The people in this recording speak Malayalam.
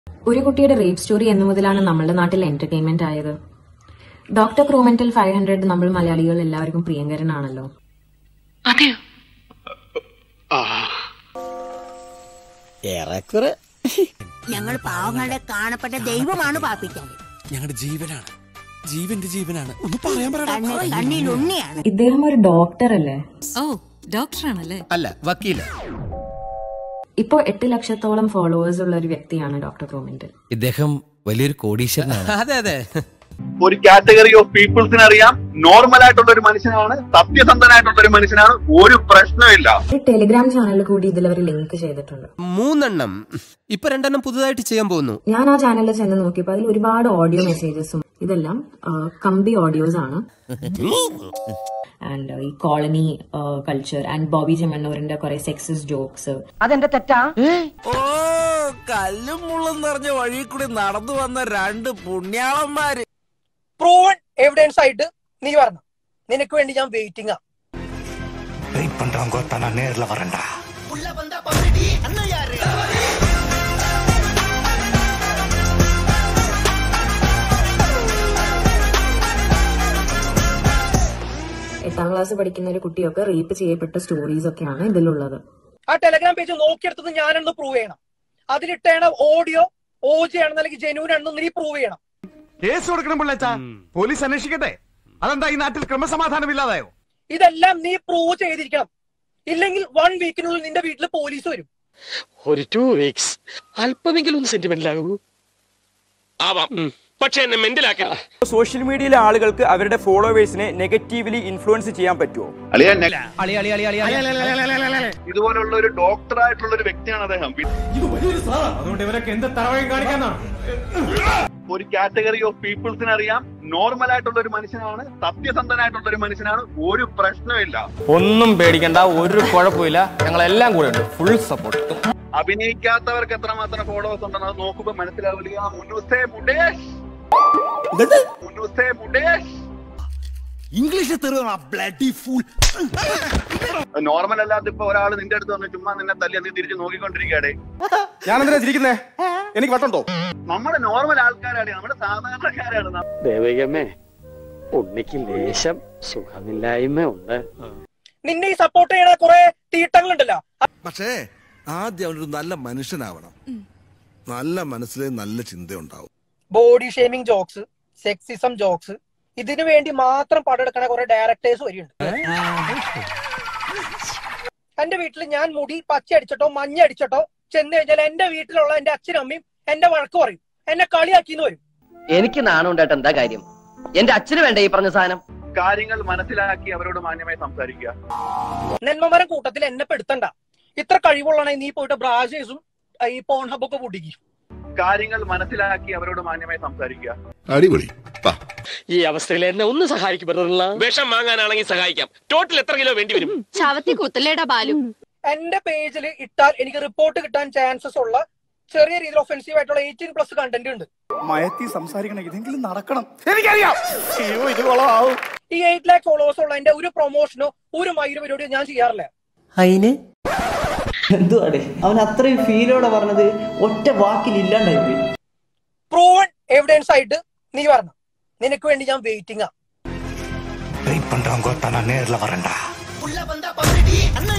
ഒരു കുട്ടിയുടെ റേപ്പ് സ്റ്റോറി എന്നു മുതലാണ് നമ്മളുടെ നാട്ടിൽ എന്റർടൈൻമെന്റ് ആയത് ഡോക്ടർ ക്രൂമെന്റൽ ഫൈവ് ഹൺഡ്രഡ് നമ്മൾ മലയാളികൾ എല്ലാവർക്കും പ്രിയങ്കരനാണല്ലോ ഏറെക്കുറെ ഞങ്ങൾ പാവങ്ങളുടെ കാണപ്പെട്ട ദൈവമാണ് പാപ്പിക്കാൻ ഞങ്ങളുടെ ജീവനാണ് ജീവന്റെ ജീവനാണ് ഒന്ന് പറയാൻ പറയടാ കണ്ണിൽ ഉണ്ണിയാണ് ഇദ്ദേഹം ഒരു ഡോക്ടർ അല്ലേ ഓ ഡോക്ടറാണല്ലേ അല്ല വക്കീല ഇപ്പോ എട്ട് ലക്ഷത്തോളം ഫോളോവേഴ്സ് ഉള്ള ഒരു വ്യക്തിയാണ് ഡോക്ടർ ക്രൂമെന്റൽ ഇദ്ദേഹം വലിയൊരു കോടീശ്വരനാണ് അതെ അതെ ഒരു കാറ്റഗറി ഓഫ് പീപ്പിൾസിന് അറിയാം നോർമൽ ആയിട്ടുള്ള ഒരു മനുഷ്യനാണ് സത്യസന്ധനായിട്ടുള്ള ഒരു മനുഷ്യനാണ് ഒരു പ്രശ്നമില്ല ഒരു ടെലിഗ്രാം ചാനൽ കൂടി ഇതിൽ അവർ ലിങ്ക് ചെയ്തിട്ടുണ്ട് മൂന്നെണ്ണം ഇപ്പൊ രണ്ടെണ്ണം പുതുതായിട്ട് ചെയ്യാൻ പോകുന്നു ഞാൻ ആ ചാനലിൽ ചെന്ന് നോക്കിയപ്പോൾ അതിൽ ഒരുപാട് ഓഡിയോ മെസ്സേജസും ഇതെല്ലാം ആ, കമ്പി ഓഡിയോസ് ആണ് ആൻഡ് ഈ കോളനി കൾച്ചർ ആൻഡ് ബോബി ചെമ്മണ്ണൂരിന്റെ കുറെ സെക്സസ് ജോക്സ് ഓ കല്ലും മുള്ളും നിറഞ്ഞ വഴി കൂടി നടന്നു വന്ന രണ്ട് പുണ്യാളന്മാര് പ്രൂവൺ എവിഡൻസ് ആയിട്ട് നീ പറഞ്ഞു നിനക്ക് വേണ്ടി ഞാൻ വെയിറ്റിംഗ് എട്ടാം ക്ലാസ് പഠിക്കുന്ന ഒരു കുട്ടിയൊക്കെ റേപ്പ് ചെയ്യപ്പെട്ട സ്റ്റോറീസ് ഒക്കെയാണ് ഇതിലുള്ളത് ആ ടെലഗ്രാം പേജ് നോക്കിയെടുത്തത് ഞാനെന്ന് പ്രൂവ് ചെയ്യണം അതിലിട്ടേണ ഓഡിയോ ഓജി ആണെന്ന് അല്ലെങ്കിൽ ജെന്യൂൻ ആണെന്ന് നീ പ്രൂവ് ചെയ്യണം കേസ് കൊടുക്കണം പിള്ളേച്ചാ പോലീസ് അന്വേഷിക്കട്ടെ അതെന്താ ഈ നാട്ടിൽ ക്രമസമാധാനം ഇല്ലാതായോ ഇതെല്ലാം നീ പ്രൂവ് ചെയ്തിരിക്കണം ഇല്ലെങ്കിൽ വൺ വീക്കിനുള്ളിൽ നിന്റെ വീട്ടിൽ പോലീസ് വരും ഒരു ടു വീക്സ് അല്പമെങ്കിലും ഒന്ന് സെന്റിമെന്റൽ ആകൂ ആവാം പക്ഷെ എന്നെ മെന്റലാക്കരുത് സോഷ്യൽ മീഡിയയിലെ ആളുകൾക്ക് അവരുടെ ഫോളോവേഴ്സിനെ നെഗറ്റീവ്ലി ഇൻഫ്ലുവൻസ് ചെയ്യാൻ പറ്റുമോ അളിയ ഇതുപോലുള്ള ഒരു ഡോക്ടർ ആയിട്ടുള്ള ഒരു വ്യക്തിയാണ് അദ്ദേഹം അതുകൊണ്ട് ഇവരൊക്കെ എന്ത് തറവായും കാണിക്കാന്നാണ് ഒരു കാറ്റഗറി ഓഫ് പീപ്പിൾസിന് അറിയാം നോർമൽ ആയിട്ടുള്ള ഒരു മനുഷ്യനാണ് സത്യസന്ധനായിട്ടുള്ള ഒരു മനുഷ്യനാണ് ഒരു പ്രശ്നമില്ല ഒന്നും പേടിക്കണ്ട ഒരു കുഴപ്പമില്ല ഞങ്ങളെല്ലാം കൂടെ ഉണ്ട് ഫുൾ സപ്പോർട്ട് അഭിനയിക്കാത്തവർക്ക് എത്രമാത്രം ഫോളോവേഴ്സ് ഉണ്ടെന്ന് അത് നോക്കുമ്പോ മനസ്സിലാവില്ല മുന്നൂസേ മുടേഷ് മുന്നൂസേ മുടേഷ് ഇംഗ്ലീഷ് തെറിയണ ബ്ലഡി ഫുൾ നോർമൽ അല്ലാതെ ഇപ്പൊ ഒരാൾ നിന്റെ അടുത്ത് വന്ന് ചുമ്മാ നിന്നെ തല്ലി നീ തിരിച്ച് നോക്കിക്കൊണ്ടിരിക്കുകയാണേ ഞാൻ എന്തിനാ ചിരിക്കുന്നേ എനിക്ക് വട്ടുണ്ടോ നമ്മുടെ നോർമൽ ആൾക്കാരാണ് നമ്മുടെ സാധാരണക്കാരാണ് ന- ദേവികമ്മേ ഉണ്ണിക്ക് ലേശം സുഖമില്ലായ്മ ഉണ്ട് നിന്നെ ഈ സപ്പോർട്ട് ചെയ്യണ കുറെ തീട്ടങ്ങളുണ്ടല്ലോ പക്ഷേ ആദ്യം അവനൊരു നല്ല മനുഷ്യനാവണം നല്ല മനസ്സിലെ നല്ല ചിന്തയുണ്ടാവും body shaming jokes sexism jokes ഇതിനു വേണ്ടി മാത്രം പടെടുക്കണ കുറെ ഡയറക്ടേഴ്സ് വരെയുണ്ട് എന്റെ വീട്ടിൽ ഞാൻ മുടി പച്ച അടിച്ചിട്ടോ മഞ്ഞ അടിച്ചിട്ടോ ചെന്ന് കഴിഞ്ഞാൽ എന്റെ വീട്ടിലുള്ള എന്റെ അച്ഛനും അമ്മയും എന്റെ വഴക്ക് പറയും എന്നെ കളിയാക്കിന്ന് വരും എനിക്ക് നാണുണ്ടായിട്ട് എന്താ കാര്യം എന്റെ അച്ഛന് വേണ്ട ഈ പറഞ്ഞ സാധനം കാര്യങ്ങൾ മനസ്സിലാക്കി അവരോട് മാന്യമായി സംസാരിക്കുക നെന്മമരം കൂട്ടത്തിൽ എന്നെ പെടുത്തണ്ട ഇത്ര കഴിവുള്ളണേ നീ പോയിട്ട് ബ്രാജേഴ്സും ഈ പോൺ ഹബൊക്കെ പൊടിക്കും കാര്യങ്ങൾ മനസ്സിലാക്കി അവരോട് മാന്യമായി സംസാരിക്കുക അടിപൊളി ഈ അവസ്ഥയിൽ എന്നെ ഒന്ന് സഹായിക്കപ്പെടുന്നില്ല വിഷം വാങ്ങാനാണെങ്കിൽ സഹായിക്കാം ടോട്ടൽ എത്ര കിലോ വേണ്ടി വരും ചവത്തി കുത്തലേടാ ബാലു എന്റെ പേജിൽ ഇട്ടാൽ എനിക്ക് റിപ്പോർട്ട് കിട്ടാൻ ചാൻസസ് ഉള്ള ചെറിയ രീതിയിൽ ഒഫൻസീവ് ആയിട്ടുള്ള എയ്റ്റീൻ പ്ലസ് കണ്ടന്റ് ഉണ്ട് മയത്തി സംസാരിക്കണം ഇതെങ്കിലും നടക്കണം എനിക്കറിയാം അയ്യോ ഇത് കൊളാവും ഈ എയ്റ്റ് ലാക്ക് ഫോളോവേഴ്സ് ഉള്ള എന്റെ ഒരു പ്രൊമോഷനോ ഒരു മൈര് പരിപാടിയോ ഞാൻ ചെയ്യാറില്ല അതിന് എന്തുവാടേ അവൻ അത്രയും ഫീലോടെ പറഞ്ഞത് ഒറ്റ വാക്കിൽ ഇല്ലാണ്ടായി പ്രൂവൺ എവിഡൻസ് ആയിട്ട് നീ പറഞ്ഞു നിനക്ക് വേണ്ടി ഞാൻ വെയിറ്റിംഗ്